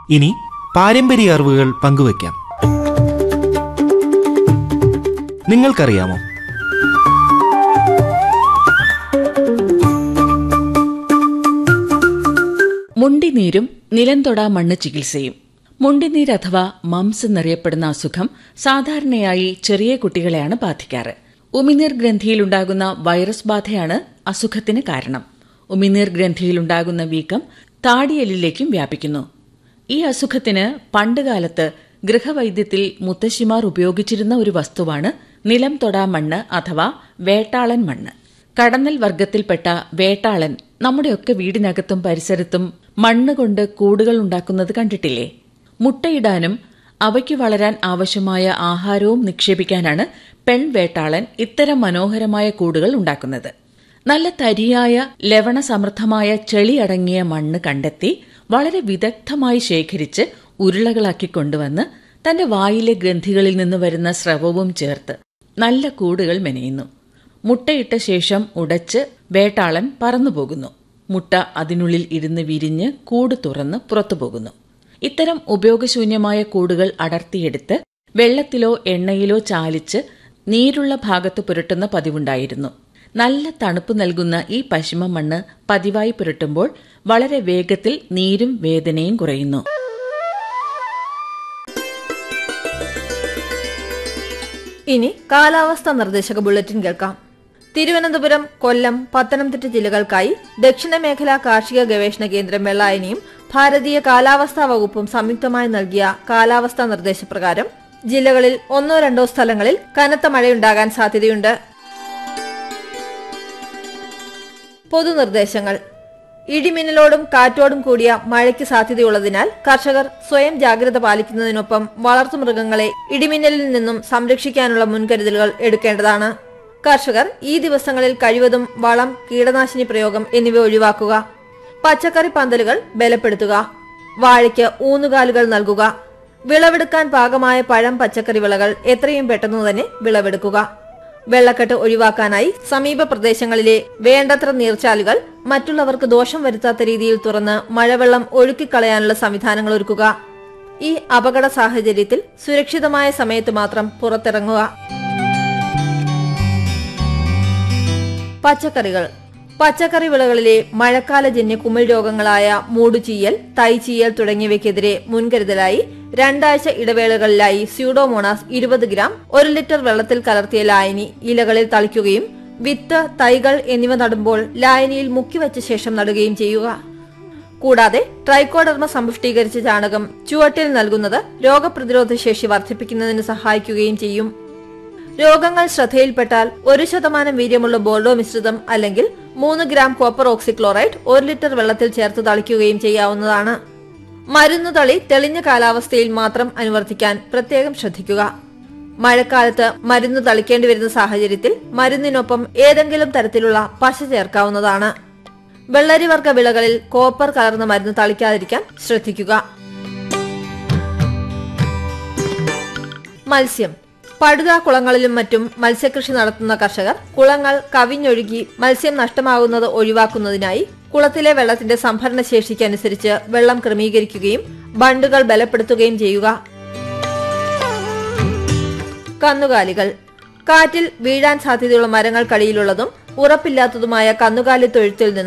ഇനി പാരമ്പര്യ അറിവുകൾ പങ്കുവയ്ക്കാം നിങ്ങൾക്കറിയാമോ മുണ്ടിനീരും നിലംതൊടാ മണ്ണ് ചികിത്സയും മുണ്ടിനീര് അഥവാ മംസ് എന്നറിയപ്പെടുന്ന അസുഖം സാധാരണയായി ചെറിയ കുട്ടികളെയാണ് ബാധിക്കാറ് ഉമിനീർ ഗ്രന്ഥിയിലുണ്ടാകുന്ന വൈറസ് ബാധയാണ് അസുഖത്തിന് കാരണം ഉമിനീർ ഗ്രന്ഥിയിലുണ്ടാകുന്ന വീക്കം താടിയെല്ലിലേക്കും വ്യാപിക്കുന്നു ഈ അസുഖത്തിന് പണ്ടുകാലത്ത് ഗൃഹവൈദ്യത്തിൽ മുത്തശ്ശിമാർ ഉപയോഗിച്ചിരുന്ന ഒരു വസ്തുവാണ് നിലം തൊടാ മണ്ണ് അഥവാ വേട്ടാളൻ മണ്ണ് കടന്നൽ വർഗത്തിൽപ്പെട്ട വേട്ടാളൻ നമ്മുടെയൊക്കെ വീടിനകത്തും പരിസരത്തും മണ്ണ് കൊണ്ട് കൂടുകൾ ഉണ്ടാക്കുന്നത് കണ്ടിട്ടില്ലേ മുട്ടയിടാനും അവയ്ക്ക് വളരാൻ ആവശ്യമായ ആഹാരവും നിക്ഷേപിക്കാനാണ് പെൺവേട്ടാളൻ ഇത്തരം മനോഹരമായ കൂടുകൾ ഉണ്ടാക്കുന്നത് നല്ല തരിയായ ലവണസമൃദ്ധമായ ചെളി അടങ്ങിയ മണ്ണ് കണ്ടെത്തി വളരെ വിദഗ്ധമായി ശേഖരിച്ച് ഉരുളകളാക്കി കൊണ്ടുവന്ന് തന്റെ വായിലെ ഗ്രന്ഥികളിൽ നിന്ന് വരുന്ന സ്രവവും ചേർത്ത് നല്ല കൂടുകൾ മെനയുന്നു മുട്ടയിട്ട ശേഷം ഉടച്ച് വേട്ടാളൻ പറന്നുപോകുന്നു മുട്ട അതിനുള്ളിൽ ഇരുന്ന് വിരിഞ്ഞ് കൂട് തുറന്ന് പുറത്തുപോകുന്നു ഇത്തരം ഉപയോഗശൂന്യമായ കൂടുകൾ അടർത്തിയെടുത്ത് വെള്ളത്തിലോ എണ്ണയിലോ ചാലിച്ച് നീരുള്ള ഭാഗത്ത് പുരട്ടുന്ന പതിവുണ്ടായിരുന്നു നല്ല തണുപ്പ് നൽകുന്ന ഈ പശിമ മണ്ണ് പതിവായി പുരട്ടുമ്പോൾ വളരെ വേഗത്തിൽ നീരും വേദനയും കുറയുന്നു ഇനി കാലാവസ്ഥാ നിർദ്ദേശക ബുള്ളറ്റിൻ കേൾക്കാം തിരുവനന്തപുരം കൊല്ലം പത്തനംതിട്ട ജില്ലകൾക്കായി ദക്ഷിണ മേഖലാ കാർഷിക ഗവേഷണ കേന്ദ്രം വെള്ളായനിയും ഭാരതീയ കാലാവസ്ഥാ വകുപ്പും സംയുക്തമായി നൽകിയ കാലാവസ്ഥാ നിർദ്ദേശപ്രകാരം ജില്ലകളിൽ ഒന്നോ രണ്ടോ സ്ഥലങ്ങളിൽ കനത്ത മഴയുണ്ടാകാൻ സാധ്യതയുണ്ട് പൊതുനിർദ്ദേശങ്ങൾ ഇടിമിന്നലോടും കാറ്റോടും കൂടിയ മഴയ്ക്ക് സാധ്യതയുള്ളതിനാൽ കർഷകർ സ്വയം ജാഗ്രത പാലിക്കുന്നതിനൊപ്പം വളർത്തുമൃഗങ്ങളെ ഇടിമിന്നലിൽ നിന്നും സംരക്ഷിക്കാനുള്ള മുൻകരുതലുകൾ എടുക്കേണ്ടതാണ് കർഷകർ ഈ ദിവസങ്ങളിൽ കഴിവതും വളം കീടനാശിനി പ്രയോഗം എന്നിവ ഒഴിവാക്കുക പച്ചക്കറി പന്തലുകൾ ബലപ്പെടുത്തുക വാഴയ്ക്ക് ഊന്നുകാലുകൾ നൽകുക വിളവെടുക്കാൻ പാകമായ പഴം പച്ചക്കറി വിളകൾ എത്രയും പെട്ടെന്ന് തന്നെ വിളവെടുക്കുക വെള്ളക്കെട്ട് ഒഴിവാക്കാനായി സമീപ പ്രദേശങ്ങളിലെ വേണ്ടത്ര നീർച്ചാലുകൾ മറ്റുള്ളവർക്ക് ദോഷം വരുത്താത്ത രീതിയിൽ തുറന്ന് മഴവെള്ളം ഒഴുക്കിക്കളയാനുള്ള സംവിധാനങ്ങൾ ഒരുക്കുക ഈ അപകട സാഹചര്യത്തിൽ സുരക്ഷിതമായ സമയത്ത് മാത്രം പുറത്തിറങ്ങുക പച്ചക്കറികൾ പച്ചക്കറി വിളകളിലെ മഴക്കാലജന്യ കുമിൾ രോഗങ്ങളായ മൂടുചീയൽ തൈചീയൽ തുടങ്ങിയവയ്ക്കെതിരെ മുൻകരുതലായി രണ്ടാഴ്ച ഇടവേളകളിലായി സ്യൂഡോമോണാസ് ഇരുപത് ഗ്രാം ഒരു ലിറ്റർ വെള്ളത്തിൽ കലർത്തിയ ലായനി ഇലകളിൽ തളിക്കുകയും വിത്ത് തൈകൾ എന്നിവ നടുമ്പോൾ ലായനിയിൽ മുക്കിവച്ച ശേഷം നടുകയും ചെയ്യുക കൂടാതെ ട്രൈക്കോഡർമ സമ്പുഷ്ടീകരിച്ച ചാണകം ചുവട്ടിൽ നൽകുന്നത് രോഗപ്രതിരോധ ശേഷി വർദ്ധിപ്പിക്കുന്നതിന് സഹായിക്കുകയും ചെയ്യും രോഗങ്ങൾ ശ്രദ്ധയിൽപ്പെട്ടാൽ ഒരു ശതമാനം വീര്യമുള്ള ബോർഡോ മിശ്രിതം അല്ലെങ്കിൽ മൂന്ന് ഗ്രാം കോപ്പർ ഓക്സിക്ലോറൈഡ് ഒരു ലിറ്റർ വെള്ളത്തിൽ ചേർത്ത് തളിക്കുകയും ചെയ്യാവുന്നതാണ് മരുന്ന് തളി തെളിഞ്ഞ കാലാവസ്ഥയിൽ മാത്രം അനുവർത്തിക്കാൻ പ്രത്യേകം ശ്രദ്ധിക്കുക മഴക്കാലത്ത് മരുന്ന് തളിക്കേണ്ടി വരുന്ന സാഹചര്യത്തിൽ മരുന്നിനൊപ്പം ഏതെങ്കിലും തരത്തിലുള്ള പശ ചേർക്കാവുന്നതാണ് വെള്ളരിവർഗ വിളകളിൽ കോപ്പർ കലർന്ന മരുന്ന് തളിക്കാതിരിക്കാൻ ശ്രദ്ധിക്കുക മത്സ്യം പടുക കുളങ്ങളിലും മറ്റും മത്സ്യകൃഷി നടത്തുന്ന കർഷകർ കുളങ്ങൾ കവിഞ്ഞൊഴുകി മത്സ്യം നഷ്ടമാകുന്നത് ഒഴിവാക്കുന്നതിനായി കുളത്തിലെ വെള്ളത്തിന്റെ സംഭരണ ശേഷിക്ക് അനുസരിച്ച് വെള്ളം ക്രമീകരിക്കുകയും ബണ്ടുകൾ ബലപ്പെടുത്തുകയും ചെയ്യുക കന്നുകാലികൾ കാറ്റിൽ വീഴാൻ സാധ്യതയുള്ള മരങ്ങൾക്കടിയിലുള്ളതും ഉറപ്പില്ലാത്തതുമായ കന്നുകാലി തൊഴുത്തിൽ നിന്ന്